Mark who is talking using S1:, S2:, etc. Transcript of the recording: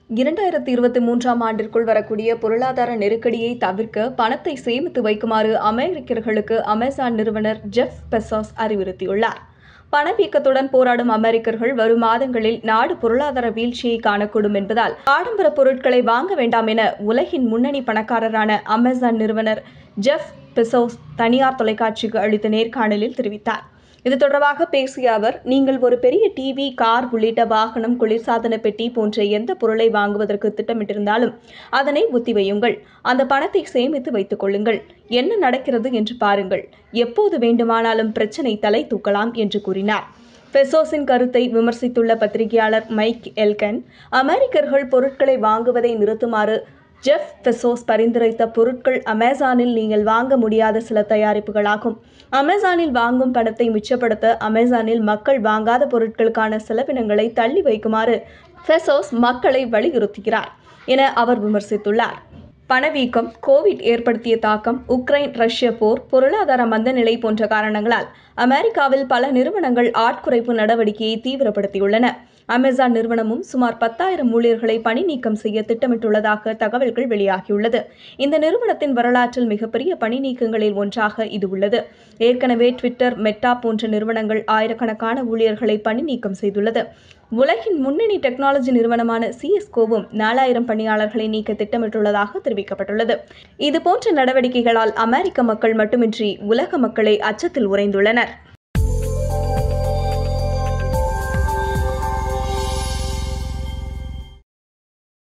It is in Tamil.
S1: இரண்டாயிரத்தி இருபத்தி மூன்றாம் ஆண்டிற்குள் வரக்கூடிய பொருளாதார நெருக்கடியை தவிர்க்க பணத்தை சேமித்து வைக்குமாறு அமெரிக்கர்களுக்கு அமேசான் நிறுவனர் ஜெஃப் பெசாஸ் அறிவுறுத்தியுள்ளார் பணவீக்கத்துடன் போராடும் அமெரிக்கர்கள் வரும் மாதங்களில் நாடு பொருளாதார வீழ்ச்சியை காணக்கூடும் என்பதால் ஆடம்பர பொருட்களை வாங்க வேண்டாம் என உலகின் முன்னணி பணக்காரரான அமேசான் நிறுவனர் ஜெஃப் பெசோஸ் தனியார் தொலைக்காட்சிக்கு அளித்த நேர்காணலில் தெரிவித்தார் இது தொடர்பாக பேசிய அவர் நீங்கள் ஒரு பெரிய டிவி கார் உள்ளிட்ட வாகனம் குளிர்சாதன பெட்டி போன்ற எந்த பொருளை வாங்குவதற்கு திட்டமிட்டிருந்தாலும் அதனை ஒத்திவையுங்கள் அந்த பணத்தை சேமித்து வைத்துக் கொள்ளுங்கள் என்ன நடக்கிறது என்று பாருங்கள் எப்போது வேண்டுமானாலும் பிரச்சனை தலை தூக்கலாம் என்று கூறினார் பெசோஸின் கருத்தை விமர்சித்துள்ள பத்திரிகையாளர் மைக் எல்கன் அமெரிக்கர்கள் பொருட்களை வாங்குவதை நிறுத்துமாறு ஜெஃப் பெசோஸ் பரிந்துரைத்த பொருட்கள் அமேசானில் நீங்கள் வாங்க முடியாத சில தயாரிப்புகளாகும் அமேசானில் வாங்கும் பணத்தை மிச்சப்படுத்த அமேசானில் மக்கள் வாங்காத பொருட்களுக்கான செலவினங்களை தள்ளி வைக்குமாறு பெசோஸ் மக்களை வலியுறுத்துகிறார் என அவர் விமர்சித்துள்ளார் பணவீக்கம் கோவிட் ஏற்படுத்திய தாக்கம் உக்ரைன் ரஷ்ய போர் பொருளாதார மந்தநிலை போன்ற காரணங்களால் அமெரிக்காவில் பல நிறுவனங்கள் ஆட்குறைப்பு நடவடிக்கையை தீவிரப்படுத்தியுள்ளன அமேசான் நிறுவனமும் சுமார் பத்தாயிரம் ஊழியர்களை பணி நீக்கம் செய்ய திட்டமிட்டுள்ளதாக தகவல்கள் வெளியாகியுள்ளது இந்த நிறுவனத்தின் வரலாற்றில் மிகப்பெரிய பணி நீக்கங்களில் ஒன்றாக இது உள்ளது ஏற்கனவே ட்விட்டர் மெட்டா போன்ற நிறுவனங்கள் ஆயிரக்கணக்கான ஊழியர்களை பணி நீக்கம் செய்துள்ளது உலகின் முன்னணி டெக்னாலஜி நிறுவனமான சிஎஸ்கோவும் நாலாயிரம் பணியாளர்களை நீக்க திட்டமிட்டுள்ளதாக தெரிவிக்கப்பட்டுள்ளது இதுபோன்ற நடவடிக்கைகளால் அமெரிக்க மக்கள் மட்டுமின்றி உலக மக்களை அச்சத்தில் உறைந்துள்ளனர்